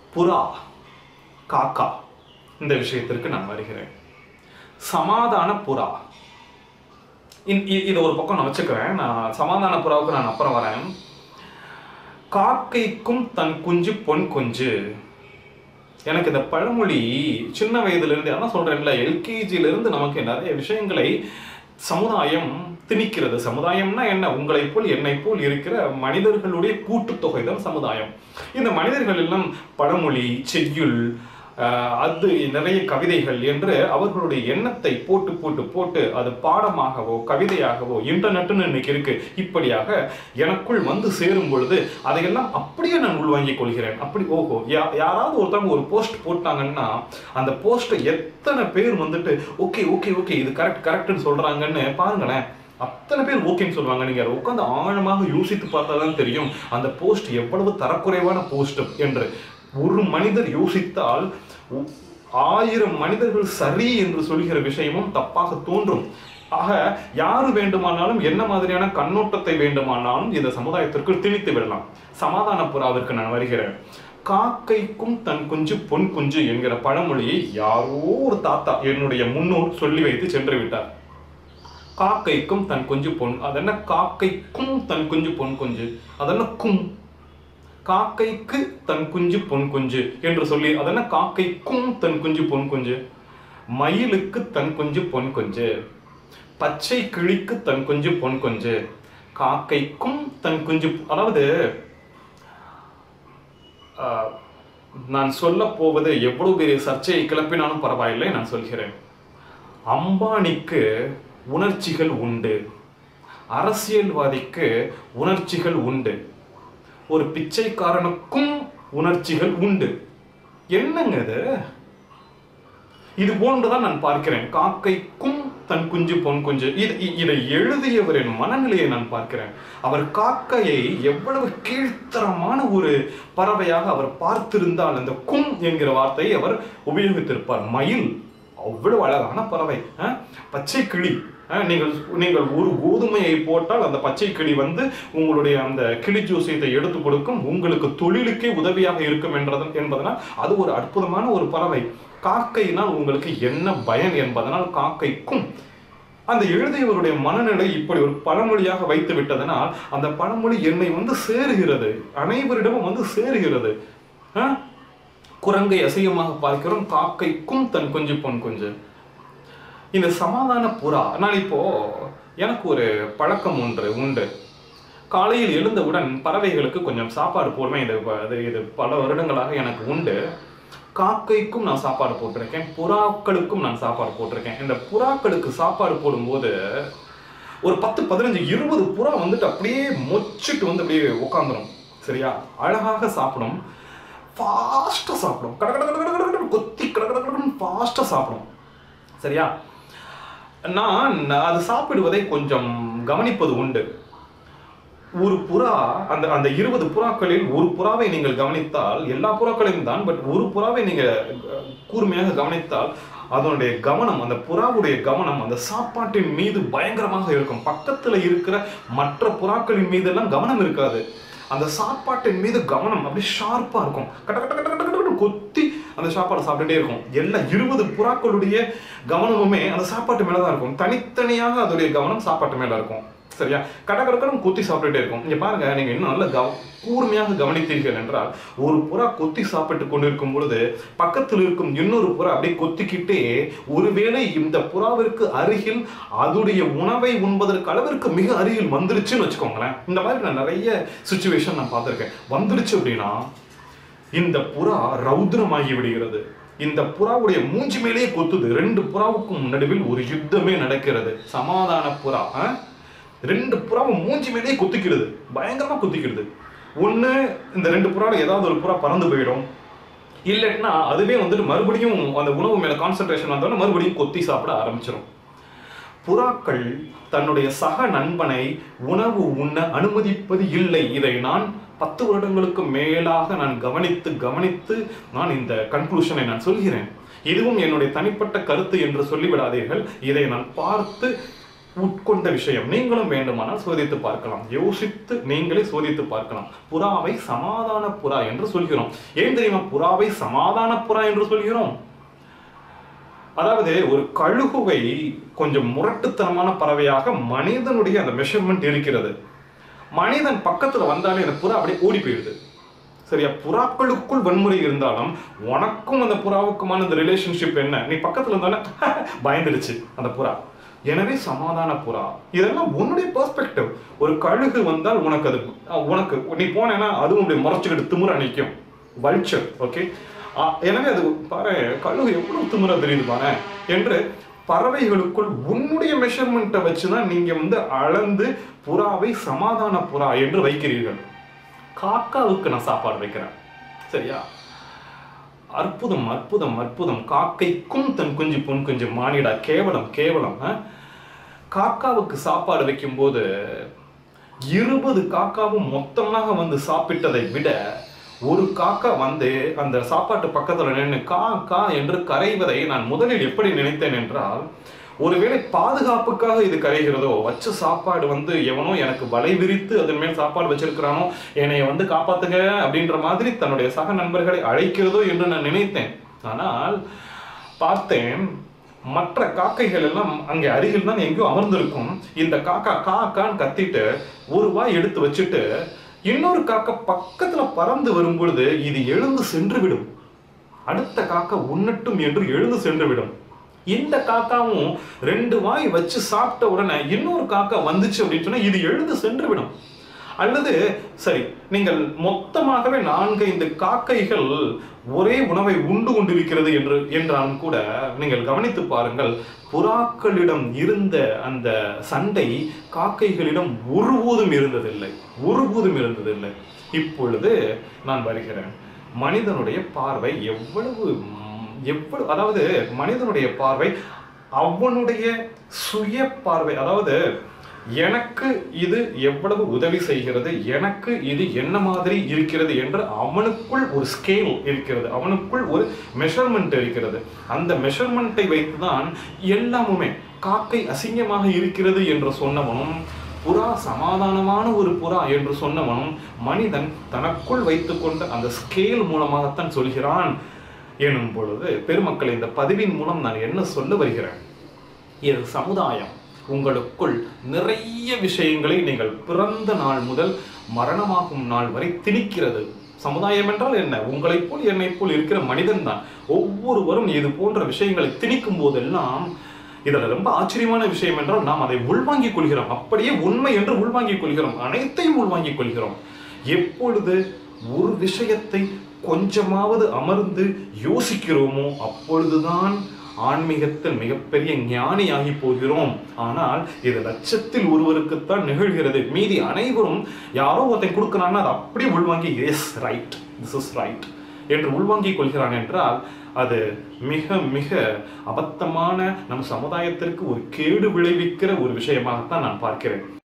புறா காக்கா இந்த விஷயத்திற்கு நான் வருகிறேன் சமாதான புறா இ- இ- இதை ஒரு பக்கம் நான் வச்சுக்கிறேன் நான் சமாதான புறாவுக்கு நான் அப்புறம் வரேன் காக்கைக்கும் தன் குஞ்சு பொன் குஞ்சு எனக்கு இந்த பழமொழி சின்ன வயதுல இருந்து அதான் சொல்றேன்ல எல்கேஜில இருந்து நமக்கு நிறைய விஷயங்களை சமுதாயம் திணிக்கிறது சமுதாயம்னா என்ன உங்களை போல் என்னை போல் இருக்கிற மனிதர்களுடைய கூட்டுத்தொகை தான் சமுதாயம் இந்த மனிதர்கள் எல்லாம் பழமொழி செய்யுள் ஆஹ், அது நிறைய கவிதைகள் என்று அவர்களுடைய எண்ணத்தை போட்டு போட்டு போட்டு அது பாடமாகவோ கவிதையாகவோ இன்டர்நெட்னு இன்னைக்கு இருக்கு இப்படியாக எனக்குள் வந்து சேரும் பொழுது அதையெல்லாம் அப்படியே நான் உள்வாங்கிக் கொள்கிறேன் அப்படி ஓஹோ யா- யாராவது ஒருத்தவங்க ஒரு போஸ்ட் போட்டாங்கன்னா அந்த போஸ்ட்டை எத்தனை பேர் வந்துட்டு ஓகே ஓகே ஓகே இது கரெக்ட் கரெக்ட்னு சொல்றாங்கன்னு பாருங்களேன் அத்தனை பேர் ஓகேன்னு சொல்லுவாங்க நீங்க அதை உட்காந்து ஆழமாக யோசித்து பார்த்தா தான் தெரியும் அந்த போஸ்ட் எவ்வளவு தரக்குறைவான போஸ்ட் என்று ஒரு மனிதர் யோசித்தால் ஒ- ஆயிரம் மனிதர்கள் சரி என்று சொல்கிற விஷயமும் தப்பாக தோன்றும் ஆக யாரு வேண்டுமானாலும் என்ன மாதிரியான கண்ணோட்டத்தை வேண்டுமானாலும் இந்த சமுதாயத்திற்குள் திணித்து விடலாம் சமாதான புறாவிற்கு நான் வருகிறேன் காக்கைக்கும் தன் குஞ்சு பொன் குஞ்சு என்கிற பழமொழியை யாரோ ஒரு தாத்தா என்னுடைய முன்னோர் சொல்லி வைத்து சென்று விட்டார் காக்கைக்கும் தன் குஞ்சு பொன் அதென்ன காக்கைக்கும் தன் குஞ்சு பொன் குஞ்சு அதென்ன கும் காக்கைக்கு தன் குஞ்சு பொன் குஞ்சு என்று சொல்லி அதென்ன காக்கைக்கும் தன் குஞ்சு பொன் குஞ்சு மயிலுக்கு தன் குஞ்சு பொன் குஞ்சு பச்சை கிளிக்கு தன் குஞ்சு பொன் குஞ்சு காக்கைக்கும் தன் குஞ்சு அதாவது ஆஹ், நான் சொல்ல போவது எவ்வளவு பெரிய சர்ச்சையை கிளப்பினாலும் பரவாயில்லை நான் சொல்கிறேன் அம்பானிக்கு உணர்ச்சிகள் உண்டு அரசியல்வாதிக்கு உணர்ச்சிகள் உண்டு ஒரு பிச்சைக்காரனுக்கும் உணர்ச்சிகள் உண்டு என்னங்க இது இது போன்றுதான் நான் பார்க்கிறேன் காக்கைக்கும் தன் குஞ்சு பொன் குஞ்சு இது இ- இதை எழுதியவரின் மனநிலையை நான் பார்க்கிறேன் அவர் காக்கையை எவ்வளவு கீழ்த்தரமான ஒரு பறவையாக அவர் பார்த்திருந்தால் அந்த கும் என்கிற வார்த்தையை அவர் உபயோகித்திருப்பார் மயில் அவ்வளவு அழகான பறவை அஹ்? பச்சை கிளி அஹ், நீங்கள் நீங்கள் ஒரு கோதுமையை போட்டால் அந்த பச்சை கிளி வந்து உங்களுடைய அந்த கிளி ஜூசியத்தை எடுத்து கொடுக்கும் உங்களுக்கு தொழிலுக்கே உதவியாக இருக்கும் என்றதன் என்பதனால் அது ஒரு அற்புதமான ஒரு பறவை காக்கையினால் உங்களுக்கு என்ன பயன் என்பதனால் காக்கைக்கும் அந்த எழுதியவருடைய மனநிலை இப்படி ஒரு பழமொழியாக வைத்து விட்டதனால் அந்த பழமொழி என்னை வந்து சேருகிறது அனைவரிடமும் வந்து சேருகிறது ஆ? குரங்கை அசிங்கமாக பார்க்கிறோம் காக்கைக்கும் தன் குஞ்சு பொன் குஞ்சு இந்த சமாதான புறா நான் இப்போ எனக்கு ஒரு பழக்கம் ஒன்று உண்டு காலையில் எழுந்தவுடன் பறவைகளுக்கு கொஞ்சம் சாப்பாடு போடுவேன் இது ப- இது இது பல வருடங்களாக எனக்கு உண்டு காக்கைக்கும் நான் சாப்பாடு போட்டிருக்கேன் புறாக்களுக்கும் நான் சாப்பாடு போட்டிருக்கேன் இந்த புறாக்களுக்கு சாப்பாடு போடும்போது ஒரு பத்து பதினஞ்சு இருபது புறா வந்துட்டு அப்படியே மொச்சிட்டு வந்து அப்படியே உட்காந்துரும் சரியா அழகாக சாப்பிடும் ஃபாஸ்ட்டாக சாப்பிடும் கட கட கட கட கட கட கொத்தி கட கட கடன்னு ஃபாஸ்ட்டாக சாப்பிடும் சரியா நான் அது சாப்பிடுவதை கொஞ்சம் கவனிப்பது உண்டு ஒரு புறா அந்த அந்த இருபது புறாக்களில் ஒரு புறாவை நீங்கள் கவனித்தால் எல்லா புறாக்களையும் தான் பட் ஒரு புறாவை நீங்க அஹ், கூர்மையாக கவனித்தால் அதனுடைய கவனம் அந்த புறாவுடைய கவனம் அந்த சாப்பாட்டின் மீது பயங்கரமாக இருக்கும் பக்கத்துல இருக்கிற மற்ற புறாக்களின் மீதெல்லாம் கவனம் இருக்காது அந்த சாப்பாட்டின் மீது கவனம் அப்படியே ஷார்ப்பா இருக்கும் கட்ட கட்ட கட்ட கட்ட கட்ட கொத்தி அந்த சாப்பாடு சாப்பிட்டுட்டே இருக்கும் எல்லா இருபது புறாக்களுடைய கவனமுமே அந்த சாப்பாட்டு மேல தான் இருக்கும் தனித்தனியாக அதோடைய கவனம் சாப்பாட்டு மேல இருக்கும் சரியா கட கடக்கடம் கொத்தி சாப்பிட்டுட்டே இருக்கும் இங்க பாருங்க நீங்க இன்னும் நல்ல கவ கூர்மையாக கவனித்தீர்கள் என்றால் ஒரு புறா கொத்தி சாப்பிட்டு கொண்டிருக்கும் பொழுது பக்கத்தில் இருக்கும் இன்னொரு புறா அப்படியே கொத்திக்கிட்டே ஒருவேளை இந்த புறாவிற்கு அருகில் அதுடைய உணவை உண்பதற்கு அளவிற்கு மிக அருகில் வந்துருச்சுன்னு வச்சுக்கோங்களேன் இந்த மாதிரி நான் நிறைய சுச்சுவேஷன் நான் பார்த்திருக்கேன் வந்துருச்சு அப்படின்னா இந்த புறா ரௌத்ரமாகி விடுகிறது இந்த புறாவுடைய மூஞ்சி மேலேயே கொத்துது ரெண்டு புறாவுக்கும் நடுவில் ஒரு யுத்தமே நடக்கிறது சமாதான புறா ஆ? ரெண்டு புறாவும் மூஞ்சி மேலேயே குத்திக்கிறது பயங்கரமா குத்திக்கிறது ஒண்ணு இந்த ரெண்டு புறாவில் ஏதாவது ஒரு புறா பறந்து போயிடும் இல்லைன்னா அதுவே வந்துட்டு மறுபடியும் அந்த உணவு மேல கான்சென்ட்ரேஷன் வந்தோடனே மறுபடியும் கொத்தி சாப்பிட ஆரம்பிச்சிடும் புறாக்கள் தன்னுடைய சக நண்பனை உணவு உண்ண அனுமதிப்பது இல்லை இதை நான் பத்து வருடங்களுக்கு மேலாக நான் கவனித்து கவனித்து நான் இந்த கன்க்ளூஷனை நான் சொல்கிறேன் இதுவும் என்னுடைய தனிப்பட்ட கருத்து என்று சொல்லிவிடாதீர்கள் இதை நான் பார்த்து உட்கொண்ட விஷயம் நீங்களும் வேண்டுமானால் சோதித்து பார்க்கலாம் யோசித்து நீங்களே சோதித்து பார்க்கலாம் புறாவை சமாதான புறா என்று சொல்கிறோம் ஏன் தெரியுமா புறாவை சமாதான புறா என்று சொல்கிறோம் அதாவது ஒரு கழுகுவை கொஞ்சம் முரட்டுத்தனமான பறவையாக மனிதனுடைய அந்த மெஷர்மெண்ட் இருக்கிறது மனிதன் பக்கத்துல வந்தாலே அந்த புறா அப்படியே ஓடி போயிடுது சரியா புறாக்களுக்குள் வன்முறை இருந்தாலும் உனக்கும் அந்த புறாவுக்குமான அந்த ரிலேஷன்ஷிப் என்ன நீ பக்கத்துல இருந்தாலும் பயந்துடுச்சு அந்த புறா எனவே சமாதான புறா இதெல்லாம் உன்னுடைய பெர்ஸ்பெக்டிவ் ஒரு கழுகு வந்தால் உனக்கு அது அஹ், உனக்கு நீ போனேன்னா அதுவும் அப்படி முறைச்சுக்கிட்டு திமுற நிற்கும் வல்ச்சர் ஓகே எனவே அது பாரு கழுகு எவ்வளவு திமுற தெரியுது பாரு என்று பறவைகளுக்குள் உன்னுடைய மெஷர்மெண்ட்டை வச்சு தான் நீங்க வந்து அளந்து புறாவை சமாதான புறா என்று வைக்கிறீர்கள் காக்காவுக்கு நான் சாப்பாடு வைக்கிறேன் சரியா அற்புதம் அற்புதம் அற்புதம் காக்கைக்கும் தன் குஞ்சு பொன் குஞ்சு மானிடா கேவலம் கேவலம் ஆ? காக்காவுக்கு சாப்பாடு வைக்கும்போது இருபது காக்காவும் மொத்தமாக வந்து சாப்பிட்டதை விட ஒரு காக்கா வந்து அந்த சாப்பாட்டு பக்கத்துல நின்று கா கா என்று கரைவதை நான் முதலில் எப்படி நினைத்தேன் என்றால் ஒருவேளை பாதுகாப்புக்காக இது கரைகிறதோ வச்ச சாப்பாடு வந்து எவனோ எனக்கு வலை விரித்து அதன் மேல் சாப்பாடு வச்சிருக்கிறானோ என்னை வந்து காப்பாத்துங்க அப்படின்ற மாதிரி தன்னுடைய சக நண்பர்களை அழைக்கிறதோ என்று நான் நினைத்தேன் ஆனால் பார்த்தேன் மற்ற காக்கைகள் எல்லாம் அங்கே அருகில் தான் எங்கேயோ அமர்ந்திருக்கும் இந்த காக்கா கா கான்னு கத்திட்டு ஒரு வாய் எடுத்து வச்சுட்டு இன்னொரு காக்கா பக்கத்துல பறந்து வரும் பொழுது இது எழுந்து சென்று விடும் அடுத்த காக்கா உண்ணட்டும் என்று எழுந்து சென்று விடும் இந்த காக்காவும் ரெண்டு வாய் வச்சு சாப்பிட்ட உடனே இன்னொரு காக்கா வந்துச்சு அப்படின்னு சொன்னா இது எழுந்து சென்று விடும் அல்லது சரி நீங்கள் மொத்தமாகவே நான்கு ஐந்து காக்கைகள் ஒரே உணவை உண்டு கொண்டிருக்கிறது என்று என்றாலும் கூட நீங்கள் கவனித்து பாருங்கள் புறாக்களிடம் இருந்த அந்த சண்டை காக்கைகளிடம் ஒருபோதும் இருந்ததில்லை ஒருபோதும் இருந்ததில்லை இப்பொழுது நான் வருகிறேன் மனிதனுடைய பார்வை எவ்வளவு ம், எவ்வளவு அதாவது மனிதனுடைய பார்வை அவனுடைய சுய பார்வை அதாவது எனக்கு இது எவ்வளவு உதவி செய்கிறது எனக்கு இது என்ன மாதிரி இருக்கிறது என்று அவனுக்குள் ஒரு ஸ்கேல் இருக்கிறது அவனுக்குள் ஒரு மெஷர்மெண்ட் இருக்கிறது அந்த மெஷர்மெண்ட்டை வைத்துதான் எல்லாமுமே காக்கை அசிங்கமாக இருக்கிறது என்று சொன்னவனும் புறா சமாதானமான ஒரு புறா என்று சொன்னவனும் மனிதன் தனக்குள் வைத்துக்கொண்ட அந்த ஸ்கேல் மூலமாகத்தான் சொல்கிறான் எனும் பொழுது பெருமக்கள் இந்த பதிவின் மூலம் நான் என்ன சொல்ல வருகிறேன் இது சமுதாயம் உங்களுக்குள் நிறைய விஷயங்களை நீங்கள் பிறந்த நாள் முதல் மரணமாகும் நாள் வரை திணிக்கிறது சமுதாயம் என்றால் என்ன உங்களைப் போல் என்னைப் போல் இருக்கிற மனிதன் தான் ஒவ்வொருவரும் இது போன்ற விஷயங்களை திணிக்கும் போதெல்லாம் இதில் ரொம்ப ஆச்சரியமான விஷயம் என்றால் நாம் அதை உள்வாங்கிக் கொள்கிறோம் அப்படியே உண்மை என்று உள்வாங்கிக் கொள்கிறோம் அனைத்தையும் உள்வாங்கிக் கொள்கிறோம் எப்பொழுது ஒரு விஷயத்தை கொஞ்சமாவது அமர்ந்து யோசிக்கிறோமோ அப்பொழுதுதான் ஆன்மீகத்தில் மிகப்பெரிய ஞானியாகி போகிறோம் ஆனால் இது லட்சத்தில் ஒருவருக்குத்தான் நிகழ்கிறது மீதி அனைவரும் யாரோ ஒருத்தன் கொடுக்குறான்னா அதை அப்படியே உள்வாங்கி yes right this is right என்று உள்வாங்கிக் கொள்கிறான் என்றால் அது மிக மிக அபத்தமான நம் சமுதாயத்திற்கு ஒரு கேடு விளைவிக்கிற ஒரு விஷயமாகத்தான் நான் பார்க்கிறேன்